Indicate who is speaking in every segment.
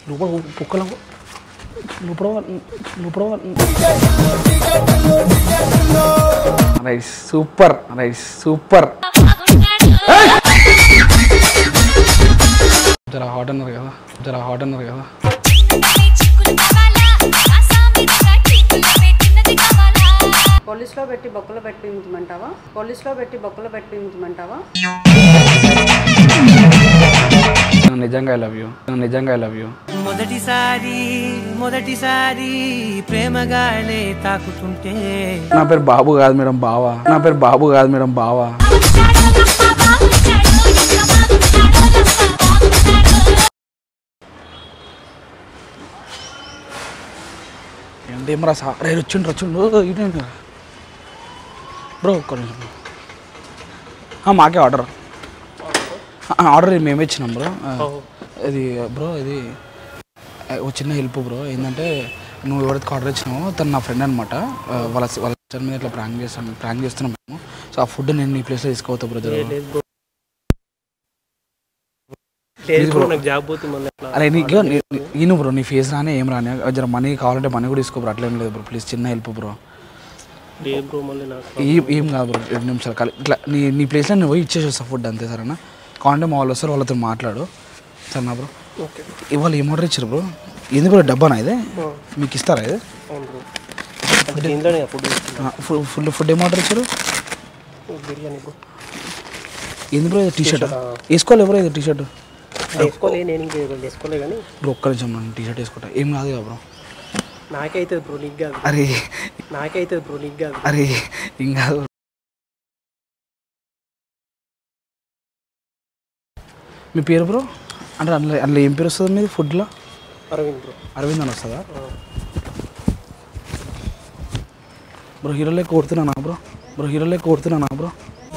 Speaker 1: లోపల కుక్కల లోపల లోపల రైస్ సూపర్ రైస్ సూపర్ జర హాట్ అన్నారు కదా జర హాట్ అన్నారు కదా
Speaker 2: పోలీస్లో పెట్టి బొక్కలో పెట్టించమంటావా పోలీస్లో పెట్టి బొక్కలో పెట్టించమంటావా
Speaker 1: నేను నిజంగా ఐ లవ్ యూ నేను నిజంగా ఐ లవ్ యూ
Speaker 3: మొదటిసారి మొదటిసారి ప్రేమగానే తాకుతుంటే
Speaker 1: నా పేరు బాబు కాదు మేడం బావా నా పేరు బాబు కాదు మేడం బావా ఏంటి ఏమరా సా రే వచ్చిండు వచ్చిండు ఇటు బ్రో ఒక్క నిమిషం ఆ, మాకే ఆర్డర్ ఆర్డర్ మేమే ఇచ్చినాం బ్రో ఆ, ఇది బ్రో ఇది ఆ, ఒక చిన్న హెల్ప్ బ్రో ఏంటంటే నువ్వు ఎవరికి ఆర్డర్ ఇచ్చినావో తను నా ఫ్రెండ్ అనమాట వాళ్ళ వాళ్ళ sister మీద ఇట్లా ప్రాంక్ చేస్తాను ప్రాంక్ చేస్తున్నాం మేము సో ఆ ఫుడ్ నేను నీ ప్లేస్లో తీసుకోవద్దు బ్రో జర
Speaker 4: లేదు బ్రో లేదు బ్రో నాకు జాబ్ పోతుంది మళ్ళీ అట్లా
Speaker 1: అరే నీకు నేను బ్రో నీ ఫేస్ రానే ఏం రానే జర మనీ కావాలంటే మనీ కూడా తీసుకో బ్రో అట్లేం లేదు బ్రో ప్లీజ్ చిన్న హెల్ప్ బ్రో
Speaker 4: లేదు బ్రో మళ్ళీ నాకు
Speaker 1: ఏం ఏం కాదు బ్రో రెండు నిమిషాలు కాదు ఇట్లా నీ నీ ప్లేస్లో నువ్వు పోయి ఇచ్చేసి వస్తా ఫుడ్ అంతే సరేనా కావాలంటే మా వాళ్ళు వస్తారు వాళ్ళతో మాట్లాడు సరేనా బ్రో
Speaker 4: ఓకే
Speaker 1: ఇవాళ ఏం ఆర్డర్ ఇచ్చారు బ్రో ఎందుకు బ్రో డబ్బానా ఇది మీకు ఇస్తారా ఇది
Speaker 4: అవును బ్రో అంటే దీంట్లోనే ఫుడ్
Speaker 1: ఫుడ్ ఫుడ్ ఫుడ్ ఏం ఆర్డర్ ఇచ్చారు
Speaker 4: బిర్యానీ బ్రో
Speaker 1: ఎందుకు బ్రో టీ షర్ట్ వేసుకోవాలి బ్రో ఇది టీ షర్ట్
Speaker 4: వేసుకోలే నేను ఇంకా వేసుకోలే కానీ
Speaker 1: బ్రో ఒక్క నిమిషం నేను టీ షర్ట్ వేసుకుంటా ఏం కాదు కదా బ్రో
Speaker 4: నాకైతే బ్రో నీకు కాదు
Speaker 1: అరే
Speaker 4: నాకైతే బ్రో నీకు కాదు
Speaker 1: అరే ఏం కాదు మీ పేరు బ్రో అంటే అందులో అందులో ఏం పేరు వస్తుంది మీది ఫుడ్లో
Speaker 4: అరవింద్ బ్రో
Speaker 1: అరవింద్ అని వస్తుందా బ్రో హీరోలే కొడుతున్నానా బ్రో బ్రో హీరోలే కొడుతున్నానా బ్రో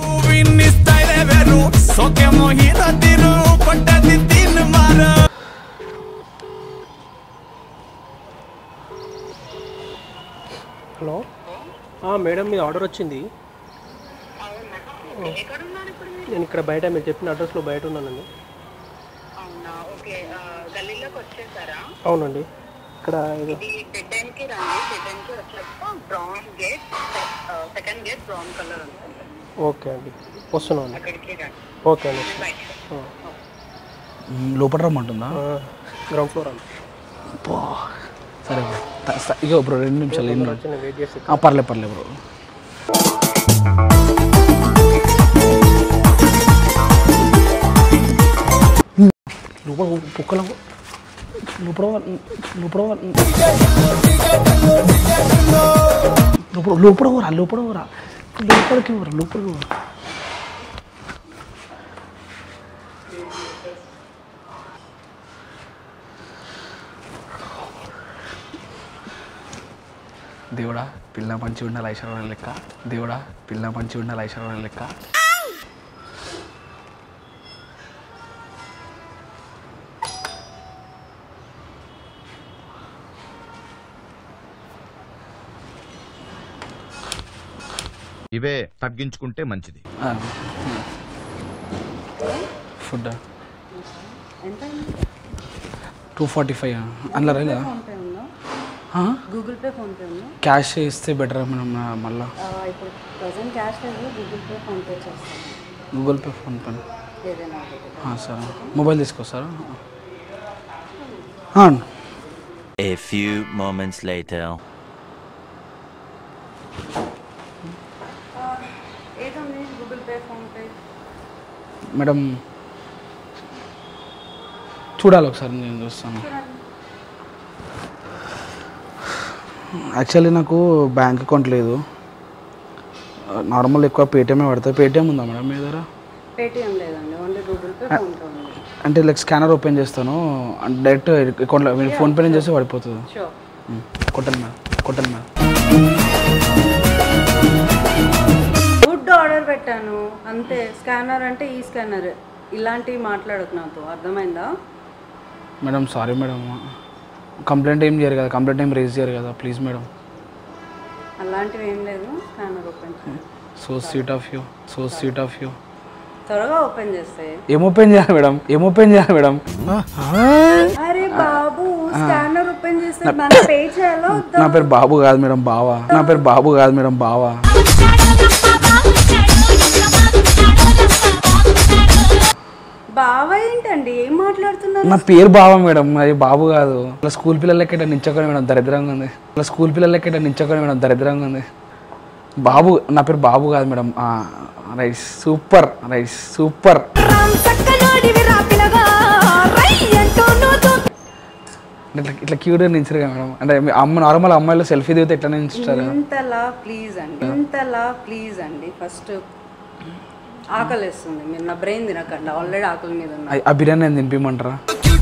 Speaker 4: హలో మేడం మీ ఆర్డర్ వచ్చింది నేను ఇక్కడ బయట మీరు చెప్పిన అడ్రస్లో బయట ఉన్నానండి
Speaker 5: అవునా ఓకే ఆ, గల్లీలోకి వచ్చేసారా
Speaker 4: అవునండి ఇక్కడ ఇది
Speaker 5: ఈ బెడ్డెన్కి రండి బెడ్డెన్కి వచ్చాక brown gate second gate brown colour ఉంటుంది
Speaker 4: ఓకే అండి వస్తున్నాను అండి
Speaker 5: అక్కడికి రండి
Speaker 4: ఓకే అండి
Speaker 5: బయట
Speaker 1: మ్, లోపల రమ్మంటుందా
Speaker 4: గ్రౌండ్ ఫ్లోర్ అండి
Speaker 1: పో. సరే బ్రో త- స- ఇగో బ్రో రెండు నిమిషాలు ఎన్ని
Speaker 4: వచ్చి నేను వెయిట్ చేసి
Speaker 1: ఆ, పర్లే పర్లే బ్రో లోపల కుక్కల లోపల లోపల లోపల లోపల ఊరా లోపల ఊరా లోపలికి ఊరా లోపలికి ఊరా దేవుడా పిల్ల మంచి ఉండాలి ఐశ్వర్యం లెక్క దేవుడా పిల్ల మంచి ఉండాలి ఐశ్వర్యం లెక్క
Speaker 6: ఇవే తగ్గించుకుంటే మంచిది
Speaker 1: ఫుడ్
Speaker 2: ఎంత
Speaker 1: టూ ఫార్టీ ఫైవ్ అందులో రైలా
Speaker 2: ఫోన్పే ఉందా గూగుల్ పే ఫోన్పే ఉందా
Speaker 1: క్యాష్ ఇస్తే బెటర్ మనం మళ్ళీ
Speaker 2: ఆ, ఇప్పుడు ప్రజెంట్ క్యాష్ లేదు గూగుల్ పే ఫోన్పే చేస్తాను
Speaker 1: గూగుల్ పే ఫోన్ పే
Speaker 2: ఏదైనా ఒకటి.
Speaker 1: ఆ, సరే మొబైల్ తీసుకొస్తారా
Speaker 7: A few moments later.
Speaker 2: ఏదుంది గూగుల్ పే ఫోన్పే
Speaker 1: మేడం చూడాలి ఒకసారి నేను చూస్తాను యాక్చువల్లీ నాకు బ్యాంక్ అకౌంట్ లేదు నార్మల్ ఎక్కువ పేటిఎమే పడుతుంది పేటిఎం ఉందా మేడం మీ దగ్గర
Speaker 2: పేటిఎం లేదండి ఓన్లీ గూగుల్ పే ఫోన్పే ఉంది
Speaker 1: అంటే లైక్ స్కానర్ ఓపెన్ చేస్తాను డైరెక్ట్ అకౌంట్లో మీరు ఫోన్పే నుంచి చేస్తే పడిపోతుంది
Speaker 2: షూర్
Speaker 1: ఉమ్, కొట్టండి మేడం కొట్టండి మేడం
Speaker 2: ఫుడ్ ఆర్డర్ పెట్టాను అంతే స్కానర్ అంటే ఈ స్కానర్ ఇలాంటివి మాట్లాడకు నాతో అర్థమైందా
Speaker 1: మేడం సారీ మేడం కంప్లైంట్ ఏం చేయరు కదా కంప్లైంట్ ఏం రేజ్ చేయరు కదా ప్లీజ్ మేడం
Speaker 2: అలాంటివి ఏం లేదు స్కానర్ ఓపెన్ చేయి
Speaker 1: so sweet of you so sweet of you
Speaker 2: త్వరగా ఓపెన్ చేస్తే
Speaker 1: ఏం ఓపెన్ చేయాలి మేడం ఏం ఓపెన్ చేయాలి మేడం
Speaker 2: అరే బాబు స్కానర్ ఓపెన్ చేస్తే మన పే చేయాలో వద్దా?
Speaker 1: నా పేరు బాబు కాదు మేడం బావా నా పేరు బాబు కాదు మేడం బావా
Speaker 2: బావ ఏంటండి ఏం మాట్లాడుతున్నారు
Speaker 1: నా పేరు బావా మేడం అది బాబు కాదు అలా స్కూల్ పిల్లలకి ఇట్లా నించొకొని మేడం దరిద్రంగా ఉంది అలా స్కూల్ పిల్లలకి ఇట్లా నించొకొని మేడం దరిద్రంగా ఉంది బాబు నా పేరు బాబు కాదు madam rice super rice super ఇట్లా ఇట్లా క్యూట్గా నించారు కదా మేడం అంటే మీ అమ్మ నార్మల్ అమ్మాయిలు సెల్ఫీ దిగితే ఎట్లా నించుతారు
Speaker 2: ఇంతలా ప్లీజ్ అండి ఇంతలా ప్లీజ్ అండి ఫస్ట్ ఆకలిస్తుంది మీరు నా బ్రెయిన్ తినకండి ఆల్రెడీ ఆకలి మీద ఉన్నా
Speaker 1: ఆ- ఆ బిర్యానీ నేను తినిపిమంటారా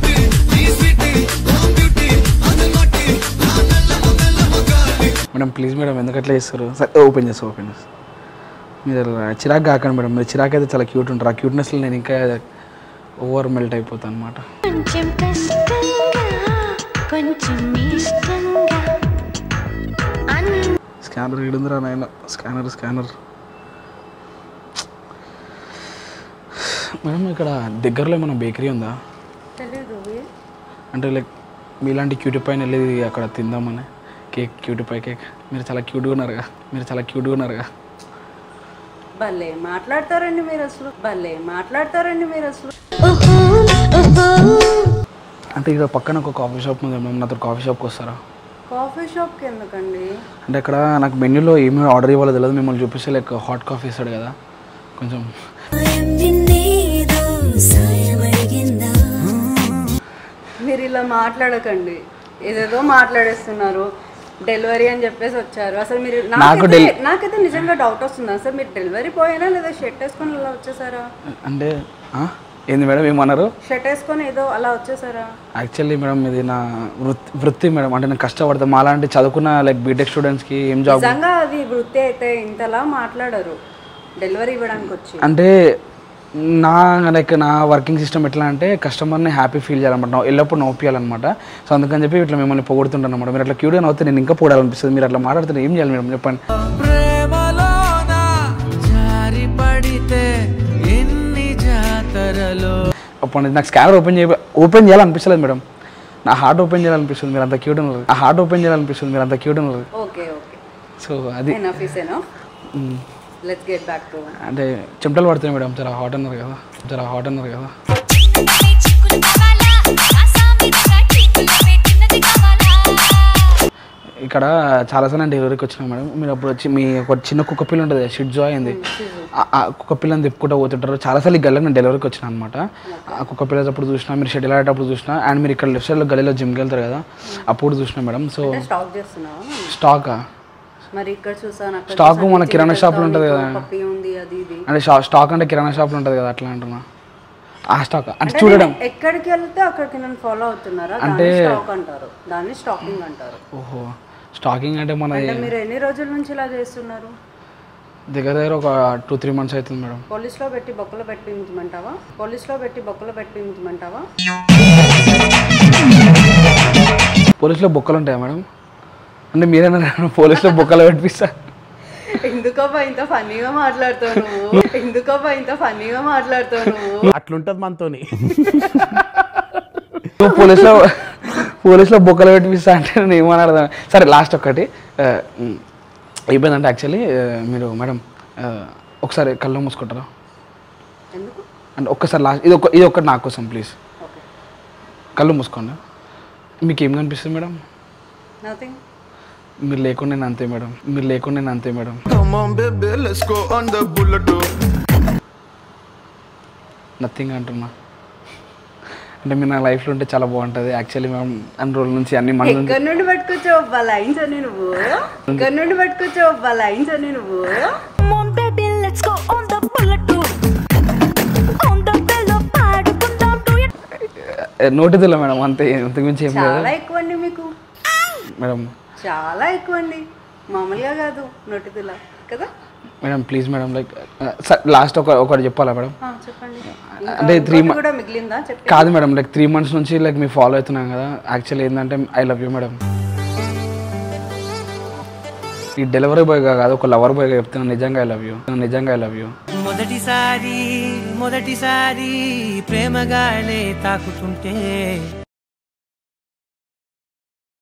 Speaker 1: మేడం ప్లీజ్ మేడం ఎందుకు అట్లా చేస్తారు సరే ఓపెన్ చేస్తా ఓపెన్ చేస్తా మీరు చిరాకు కాకండి మేడం మీరు చిరాకు అయితే చాలా క్యూట్ ఉంటారు ఆ క్యూట్నెస్లో నేను ఇంకా ఓవర్ మెల్ట్ అయిపోతాను అనమాట
Speaker 8: కొంచెం కష్టంగా కొంచెం ఇష్టంగా అన్
Speaker 1: స్కానర్ ఇడుందిరా నాయన స్కానర్ స్కానర్ మేడం ఇక్కడ దగ్గరలో ఏమైనా బేకరీ ఉందా
Speaker 2: తెలీదు
Speaker 1: అంటే లైక్ మీలాంటి క్యూటీ పైన వెళ్ళేది అక్కడ తిందామని కేక్ క్యూటీ పై కేక్ మీరు చాలా క్యూట్గా ఉన్నారుగా మీరు చాలా క్యూట్గా ఉన్నారుగా
Speaker 2: భలే మాట్లాడతారండి మీరు అసలు భలే మాట్లాడతారండి మీరు అసలు
Speaker 8: ఓహో ఓహో
Speaker 1: అంటే ఇక్కడ పక్కన ఒక కాఫీ షాప్ ఉంది మేము నాతో కాఫీ షాప్కి వస్తారా
Speaker 2: కాఫీ షాప్కి ఎందుకండి
Speaker 1: అంటే అక్కడ నాకు మెన్యూలో ఏమేమి ఆర్డర్ ఇవ్వాలో తెలియదు మిమ్మల్ని చూపిస్తే లైక్ హాట్ కాఫీ ఇస్తాడు కదా కొంచెం
Speaker 8: నిన్నేదో సాయమడిగిందా
Speaker 2: మీరు ఇలా మాట్లాడకండి ఏదేదో మాట్లాడేస్తున్నారు డెలివరీ అని చెప్పేసి వచ్చారు అసలు మీరు
Speaker 1: నాకు
Speaker 2: నాకైతే
Speaker 1: డెలి-
Speaker 2: నాకైతే నిజంగా డౌట్ వస్తుంది అసలు మీరు డెలివరీ పోయినా లేదా షర్ట్ వేసుకొని అలా వచ్చేసారా
Speaker 1: అంటే ఆ? ఏంది మేడం ఏమన్నారు
Speaker 2: షర్ట్ వేసుకొని ఏదో అలా వచ్చేసారా
Speaker 1: యాక్చువల్లీ మేడం ఇది నా వృత్తి వృత్తి మేడం అంటే నేను కష్టపడతాను మాలాంటి చదువుకున్న లైక్ బీటెక్ స్టూడెంట్స్కి ఏం జాబ్
Speaker 2: నిజంగా అది వృత్తి అయితే ఇంతలా మాట్లాడరు డెలివరీ ఇవ్వడానికి వచ్చి
Speaker 1: అంటే నా లైక్ నా వర్కింగ్ సిస్టమ్ ఎట్లా అంటే కస్టమర్ని హ్యాపీ ఫీల్ చేయాలన్నమాట నా- ఎల్లప్పుడూ నవ్వుపియాలన్నమాట సో అందుకని చెప్పి ఇట్లా మిమ్మల్ని పొగుడుతుంటాను అనమాట మీరు అట్లా క్యూడ్గా నవ్వుతే నేను ఇంకా పొగడాలనిపిస్తుంది మీరు అట్లా మాట్లాడితే ఏం చేయాలి మేడం చెప్పండి
Speaker 3: ప్రేమలోన జారి పడితే ఎన్ని జాతరలో
Speaker 1: అప్పుడు నాకు స్కానర్ ఓపెన్ చేయ ఓపెన్ చేయాలనిపించలేదు మేడం నా హార్ట్ ఓపెన్ చేయాలనిపిస్తుంది మీరు అంత క్యూట్ ఉన్నారు ఆ హార్ట్ ఓపెన్ చేయాలనిపిస్తుంది మీరు అంత క్యూట్ ఉన్నారు
Speaker 2: ఓకే ఓకే
Speaker 1: సో అది
Speaker 2: enough is enough
Speaker 1: hmm,
Speaker 2: let's get back to
Speaker 1: అంటే చెమటలు పడుతున్నాయి మేడం చాలా హాట్ అన్నారు కదా చాలా హాట్ అన్నారు కదా
Speaker 8: చిక్కులు కావాలా ఆసామిగా చిక్కులు పెట్టినది కావాలా
Speaker 1: ఇక్కడ చాలాసార్లు నేను డెలివరీకి వచ్చినా మేడం మీరు అప్పుడు వచ్చి మీ ఒక చిన్న కుక్క పిల్ల ఉంటుంది షిట్ జో అయింది ఆ- ఆ కుక్క పిల్లని తిప్పుకుంటూ పోతుంటారు చాలాసార్లు ఈ గల్లీకి నేను డెలివరీకి వచ్చిన అనమాట ఆ కుక్క పిల్ల అప్పుడు చూసినా మీరు షెటిల్ ఆడేటప్పుడు చూసినా అండ్ మీరు ఇక్కడ లెఫ్ట్ సైడ్లో గల్లీలో జిమ్కి వెళ్తారు కదా అప్పుడు చూసినా మేడం సో
Speaker 2: స్టాక్ చేస్తున్నావా
Speaker 1: స్టాకా
Speaker 2: మరి ఇక్కడ చూసాను అక్కడ
Speaker 1: Stock
Speaker 2: చూసాను,
Speaker 1: మన కిరాణా
Speaker 2: చికెన్
Speaker 1: షాప్లో ఉంటుంది
Speaker 2: టానిక్,
Speaker 1: కదా.
Speaker 2: పప్పి ఉంది అది ఇది
Speaker 1: అంటే షా- స్టాక్ అంటే కిరాణా షాప్లో ఉంటుంది కదా అట్లా అంటున్నా ఆ స్టాక్ అంటే చూడడం
Speaker 2: నేను ఎక్కడికి వెళ్తే అక్కడికి నన్ను ఫాలో అవుతున్నారా దాన్ని స్టాక్ అంటారు దాన్ని స్టాకింగ్ అంటారు
Speaker 1: ఓహో స్టాకింగ్ అంటే మన
Speaker 2: అంటే మీరు ఎన్ని రోజుల నుంచి ఇలా చేస్తున్నారు
Speaker 1: దగ్గర దగ్గర ఒక టూ త్రీ మంత్స్ అవుతుంది మేడం
Speaker 2: పోలీస్లో పెట్టి బొక్కలు పెట్టి ఉంచమంటావా పోలీస్లో పెట్టి బొక్కలు పెట్టి ఉంచమంటావా
Speaker 1: పోలీసులో బొక్కలు ఉంటాయా మేడం అంటే మీరేనా పోలీసులో బొక్కలు పెట్టిస్తా
Speaker 2: ఎందుకబ్బా ఇంత ఫన్నీగా మాట్లాడుతావు నువ్వు ఎందుకబ్బా ఇంత ఫన్నీగా మాట్లాడుతావు నువ్వు
Speaker 9: అట్లుంటది మనతోని
Speaker 1: నువ్వు పోలీసులో పోలీసులో బొక్కలు పెట్టిస్తా అంటే నేను ఏమని అర్థం సరే లాస్ట్ ఒక్కటి ఆ, ఉమ్, అయిపోయిందంటే యాక్చువల్లీ మీరు మేడం ఆ, ఒకసారి కళ్ళు మూసుకుంటారా
Speaker 2: ఎందుకు
Speaker 1: అంటే ఒక్కసారి లాస్ట్ ఇది ఒక ఇది ఒక్కటి నా కోసం ప్లీజ్ కళ్ళు మూసుకోండి మీకు ఏం కనిపిస్తుంది మేడం
Speaker 2: నథింగ్
Speaker 1: మీరు లేకుండా నేను అంతే మేడం మీరు లేకుండా నేను అంతే madam
Speaker 6: Come on, baby, let's go on the bullet.
Speaker 1: Nothing అంటున్నా అంటే మీరు నా లైఫ్లో ఉంటే చాలా బాగుంటుంది యాక్చువల్లీ మేము అన్ని రోజుల నుంచి అన్ని మన నుంచి
Speaker 2: ఎక్కడి నుండి పట్టుకొచ్చావు అబ్బా లైన్స్ అని నువ్వు ఎక్కడి నుండి పట్టుకొచ్చావు అబ్బా లైన్స్ అని నువ్వు
Speaker 8: Come on baby let's go on the bullet too on the bello పాడుకుందాం do it
Speaker 1: నోటిదిలో మేడం అంతే అంతకుమించి ఏం లేదు
Speaker 2: చాలా ఎక్కువ అండి మీకు
Speaker 1: మేడం
Speaker 2: చాలా ఎక్కువ అండి మామూలుగా కాదు నొట్టిదిలా కదా
Speaker 1: madam please madam like last ఒక ఒకటి చెప్పాలా మేడం
Speaker 2: ఆ, చెప్పండి
Speaker 1: అంటే
Speaker 2: ఇంకా
Speaker 1: త్రీ
Speaker 2: ఇంకోటి కూడా మిగిలిందా చెప్పండి
Speaker 1: కాదు మేడం లైక్ త్రీ మంత్స్ నుంచి లైక్ మీ ఫాలో అవుతున్నాం కదా యాక్చువల్లీ ఏంటంటే ఐ లవ్ యూ మేడం ఈ డెలివరీ బాయ్ కాదు ఒక లవర్ బాయ్గా చెప్తున్నాను నిజంగా ఐ లవ్ యూ నిజంగా ఐ లవ్ యూ
Speaker 3: మొదటిసారి మొదటిసారి ప్రేమగానే తాకుతుంటే